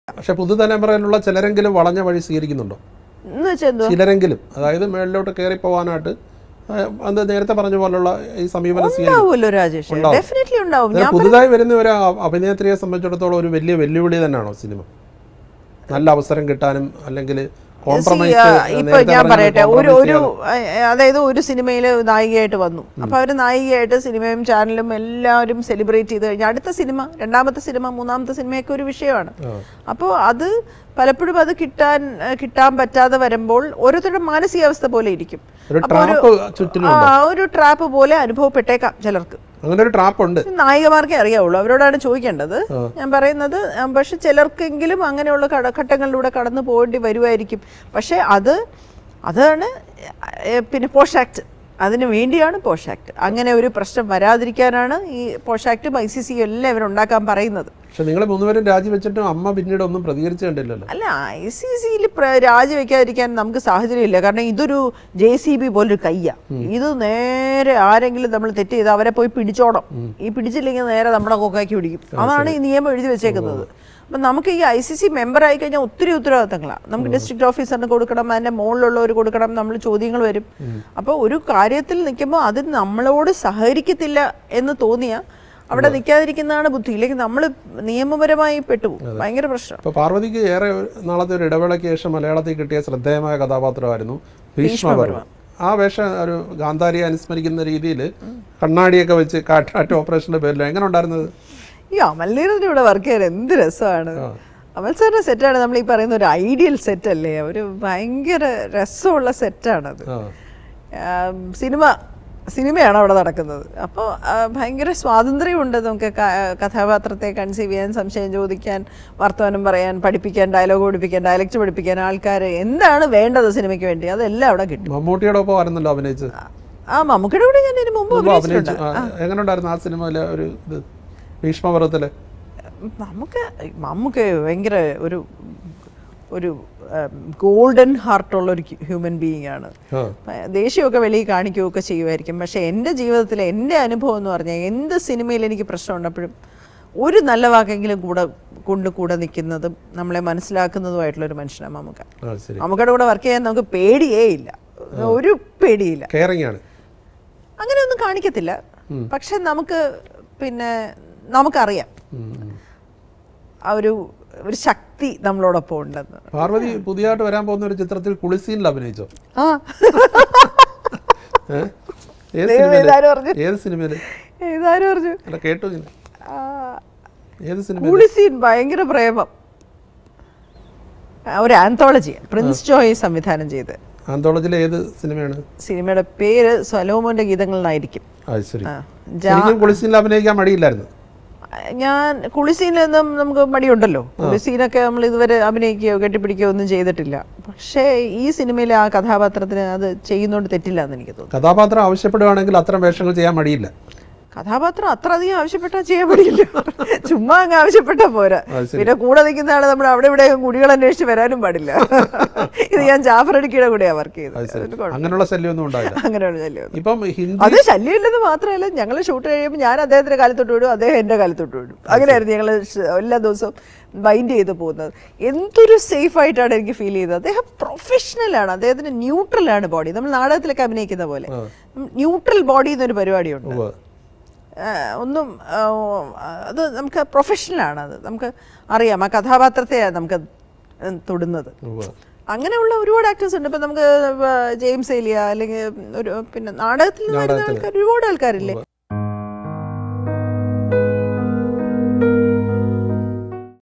പക്ഷെ പുതുതലമുറയിലുള്ള ചിലരെങ്കിലും വളഞ്ഞ വഴി സ്വീകരിക്കുന്നുണ്ടോ എന്ന് വെച്ചാൽ എന്തുവാ ചിലരെങ്കിലും അതായത് മേളിലോട്ട് കയറി പോകാനായിട്ട് ആ, അത് നേരത്തെ പറഞ്ഞ പോലുള്ള ഈ സമീപനം സ്വീകരിക്കും ഉണ്ടാവുമല്ലോ രാജേഷ് ഡെഫിനറ്റ്ലി ഉണ്ടാവും അന്നേരം ഞാൻ പുതുതായി വരുന്ന ഒരു അ- അഭിനേത്രിയെ സംബന്ധിച്ചിടത്തോളം ഒരു വലിയ വെല്ലുവിളി തന്നെയാണോ സിനിമ നല്ല അവസരം കിട്ടാനും അല്ലെങ്കിൽ കോംപ്രമൈസ് See, ഇപ്പൊ ഞാൻ പറയട്ടെ ഒരു ഒരു അഹ് അതായത് ഒരു സിനിമയിൽ നായികയായിട്ട് വന്നു അപ്പൊ അവര് നായികയായിട്ട് സിനിമയും ചാനലും എല്ലാവരും സെലിബ്രേറ്റ് ചെയ്ത് കഴിഞ്ഞാൽ അടുത്ത സിനിമ രണ്ടാമത്തെ സിനിമ മൂന്നാമത്തെ സിനിമയൊക്കെ ഒരു വിഷയമാണ് അപ്പോൾ അത് പലപ്പോഴും അത് കിട്ടാൻ അഹ് കിട്ടാൻ പറ്റാതെ വരുമ്പോൾ ഓരോരുത്തരുടെ മാനസികാവസ്ഥ പോലെ ഇരിക്കും ഒരു അപ്പൊ ഒരു- ട്രാപ്പ് ചുറ്റിലും ആ ഒരു ട്രാപ്പ് പോലെ അനുഭവപ്പെട്ടേക്കാം ചിലർക്ക് അങ്ങനെ ഒരു ട്രാപ്പ് ഉണ്ട് നായികമാർക്കേ അറിയാവുള്ളൂ അവരോടാണ് ചോദിക്കേണ്ടത് ഞാൻ പറയുന്നത് ആ, പക്ഷെ ചിലർക്കെങ്കിലും അങ്ങനെയുള്ള കട- ഘട്ടങ്ങളിലൂടെ കടന്നു പോകേണ്ടി വരുമായിരിക്കും പക്ഷെ അത് അതാണ് ഏ, പിന്നെ പോഷാക്ട് അതിന് വേണ്ടിയാണ് പോഷാക്ട് അങ്ങനെ ഒരു പ്രശ്നം വരാതിരിക്കാനാണ് ഈ പോഷാക്റ്റും ഐ സി സി എല്ലാം ഇവരുണ്ടാക്കാൻ പറയുന്നത് പക്ഷെ നിങ്ങൾ മൂന്നുപേരും രാജിവെച്ചിട്ടും അമ്മ പിന്നീട് ഒന്നും പ്രതികരിച്ചു കണ്ടില്ലല്ലോ അല്ല ഐ സി സിയിൽ രാജിവെക്കാതിരിക്കാൻ നമുക്ക് സാഹചര്യമില്ല കാരണം ഇതൊരു ജെ സി ബി പോലൊരു കയ്യ ഇത് നേരെ ആരെങ്കിലും നമ്മൾ തെറ്റ് ചെയ്ത് അവരെ പോയി പിടിച്ചോണം ഈ പിടിച്ചില്ലെങ്കിൽ നേരെ നമ്മുടെ കൊക്കാക്കി പിടിക്കും അതാണ് ഈ നിയമം എഴുതി വെച്ചേക്കുന്നത് അപ്പം നമുക്ക് ഈ ഐ സി സി മെമ്പർ ആയി കഴിഞ്ഞാൽ ഒത്തിരി ഉത്തരവാദിത്തങ്ങളാണ് നമുക്ക് ഡിസ്ട്രിക്ട് ഓഫീസറിന് കൊടുക്കണം അതിൻ്റെ മുകളിലുള്ളവർ കൊടുക്കണം നമ്മൾ ചോദ്യങ്ങൾ വരും അപ്പോൾ ഒരു കാര്യത്തിൽ നിൽക്കുമ്പോൾ അത് നമ്മളോട് സഹകരിക്കത്തില്ല എന്ന് തോന്നിയാൽ അവിടെ നിൽക്കാതിരിക്കുന്നതാണ് ബുദ്ധി ഇല്ലെങ്കിൽ നമ്മൾ നിയമപരമായി പെട്ടുപോകും ഭയങ്കര പ്രശ്നം അപ്പോൾ പാർവതിക്ക് ഏറെ നാളത്തെ ഒരു ഇടവേളയ്ക്ക് ശേഷം മലയാളത്തിൽ കിട്ടിയ ശ്രദ്ധേയമായ കഥാപാത്രമായിരുന്നു ഭീഷ്മപർവം ആ വേഷം ഒരു ഗാന്ധാരിയെ അനുസ്മരിക്കുന്ന രീതിയിൽ കണ്ണാടിയൊക്കെ വെച്ച് കാട്ടാട്ട് ഓപ്പറേഷന്റെ പേരിൽ എങ്ങനെ ഉണ്ടായിരുന്നത് ഈ അമൽനീറിന്റെ ഇവിടെ വർക്ക് ചെയ്യാൻ എന്ത് രസമാണ് അമൽ സാറിന്റെ സെറ്റാണ് നമ്മൾ ഈ പറയുന്ന ഒരു ഐഡിയൽ സെറ്റ് അല്ലേ ഒരു ഭയങ്കര രസമുള്ള സെറ്റാണത് ആ സിനിമ സിനിമയാണ് അവിടെ നടക്കുന്നത് അപ്പോൾ ഭയങ്കര സ്വാതന്ത്ര്യമുണ്ട് നമുക്ക് ക- കഥാപാത്രത്തെ കൺസീവ് ചെയ്യാൻ സംശയം ചോദിക്കാൻ വർത്തമാനം പറയാൻ പഠിപ്പിക്കാൻ ഡയലോഗ് പഠിപ്പിക്കാൻ ഡയലക്റ്റ് പഠിപ്പിക്കാൻ ആൾക്കാരെ എന്താണ് വേണ്ടത് സിനിമയ്ക്ക് വേണ്ടി അതെല്ലാം അവിടെ കിട്ടും മമ്മൂട്ടിയുടെ ഒപ്പം ആയിരുന്നല്ലോ അഭിനയിച്ചത് ആ മമ്മൂക്കയുടെ കൂടെ ഞാൻ ഇതിന് മുമ്പ് മുമ്പ് അഭിനയിച്ചിട്ടുണ്ട് അഭിനയിച്ചു ആ, എങ്ങനെ ഉണ്ടായിരുന്നു ആ സിനിമയിലെ ഒരു ഇത് ഭീഷ്മപർവത്തില് നമുക്ക് നമുക്ക് ഭയങ്കര ഒരു ഒരു ഗോൾഡൻ ഹാർട്ടുള്ള ഒരു ഹ്യൂമൻ ബീയിങ് ആണ് ആ ദേഷ്യമൊക്കെ വെളിയിൽ കാണിക്കുകയൊക്കെ ചെയ്യുമായിരിക്കും പക്ഷേ എൻ്റെ ജീവിതത്തിലെ എൻ്റെ അനുഭവം എന്ന് പറഞ്ഞാൽ എന്ത് സിനിമയിൽ എനിക്ക് പ്രശ്നം ഉണ്ടപ്പോഴും ഒരു നല്ല വാക്കെങ്കിലും കൂടെ കൊണ്ട് കൂടെ നിൽക്കുന്നതും നമ്മളെ മനസ്സിലാക്കുന്നതുമായിട്ടുള്ള ഒരു മനുഷ്യനാണ് മമ്മൂക്ക ആ ശരി മമ്മൂക്കയുടെ കൂടെ വർക്ക് ചെയ്യാൻ നമുക്ക് പേടിയേ ഇല്ല ഒരു പേടിയില്ല കെയറിങ് ആണ് അങ്ങനെയൊന്നും കാണിക്കത്തില്ല പക്ഷെ നമുക്ക് പിന്നെ നമുക്കറിയാം ഉം, ഉം. ആ ഒരു ഒരു ശക്തി നമ്മളോടൊപ്പം ഉണ്ടെന്ന് പാർവതി പുതിയതായിട്ട് വരാൻ പോകുന്ന ഒരു ചിത്രത്തിൽ കുളിസീനിൽ അഭിനയിച്ചോ ആ ഏ? ഏത് ദൈവമേ, സിനിമയില് ഇതാര് പറഞ്ഞു? ഏത് സിനിമയില് ഏതാരും പറഞ്ഞു അല്ല കേട്ടു ഇങ്ങനെ ആ, ഏത് സിനിമ കുളിസീൻ ഭയങ്കര പ്രേമം ആ, ഒരു ആന്തോളജി പ്രിൻസ് ജോയ് സംവിധാനം ചെയ്ത് ആന്തോളജിയിലെ ഏത് സിനിമയാണ് സിനിമയുടെ പേര് സലോമോന്റെ ഗീതങ്ങൾ എന്നായിരിക്കും അത് ശരി ആ, ജാ- ശരിക്കും കുളിസീനിൽ അഭിനയിക്കാൻ മടിയില്ലായിരുന്നു ഞാൻ കുളിസീനൊന്നും നമുക്ക് മടിയുണ്ടല്ലോ കുളിസീനൊക്കെ നമ്മൾ ഇതുവരെ അഭിനയിക്കുകയോ കെട്ടിപ്പിടിക്കുകയോ ഒന്നും ചെയ്തിട്ടില്ല പക്ഷേ ഈ സിനിമയിലെ ആ കഥാപാത്രത്തിന് അത് ചെയ്യുന്നോണ്ട് തെറ്റില്ല എന്ന് എനിക്ക് തോന്നുന്നു കഥാപാത്രം ആവശ്യപ്പെടുകയാണെങ്കിൽ അത്തരം വേഷങ്ങൾ ചെയ്യാൻ മടിയില്ല കഥാപാത്രം അത്ര അധികം ആവശ്യപ്പെട്ടാൽ ചെയ്യാൻ പറ്റില്ല ചുമ്മാ അങ്ങ് ആവശ്യപ്പെട്ടാ പോരാ അത് ശരി. പിന്നെ കൂടെ നിൽക്കുന്ന ആള് നമ്മൾ അവിടെ ഇവിടെ കുടികൾ അന്വേഷിച്ച് വരാനും പാടില്ല ഇത് ഞാൻ ജാഫറടിക്കയുടെ കൂടെയാ വർക്ക് ചെയ്തത് അത് ശരി അതിന് കുഴപ്പം- അങ്ങനെയുള്ള ശല്യമൊന്നും ഉണ്ടായില്ല അങ്ങനെയുള്ള ശല്യം ഇപ്പം ഹിന്ദി അത് ശല്യമില്ലെന്ന് മാത്രമല്ല ഞങ്ങൾ ഷൂട്ട് കഴിയുമ്പോൾ ഞാൻ അദ്ദേഹത്തിന്റെ കാലത്തോട്ട് വിടും അദ്ദേഹം എൻ്റെ കാലത്തോട്ട് വിടും അങ്ങനെയായിരുന്നു ഞങ്ങൾ എല്ലാ ദിവസവും ബൈൻഡ് ചെയ്ത് പോകുന്നത് എന്തൊരു സേഫ് ആയിട്ടാണ് എനിക്ക് ഫീൽ ചെയ്തത് അദ്ദേഹം പ്രൊഫഷണലാണ് അദ്ദേഹത്തിന് ന്യൂട്രൽ ആണ് ബോഡി നമ്മൾ നാടകത്തിലൊക്കെ അഭിനയിക്കുന്ന പോലെ ന്യൂട്രൽ ബോഡി എന്നൊരു പരിപാടിയുണ്ട് ഉവ്വ്. ആ, ഒന്നും ആ, അത് നമുക്ക് പ്രൊഫഷണലാണ് അത് നമുക്ക് അറിയാം ആ കഥാപാത്രത്തെയാണ് നമുക്ക് തൊടുന്നത് ഉവ്വ്. അങ്ങനെയുള്ള ഒരുപാട് ആക്ടേഴ്സ് ഉണ്ട് ഇപ്പം നമുക്ക് ജെയിംസ് ഏലിയ അല്ലെങ്കിൽ ഒരു പിന്നെ നാടകത്തിൽ നിന്ന് വരുന്ന ആൾക്കാർ ഒരുപാട് ആൾക്കാരില്ലേ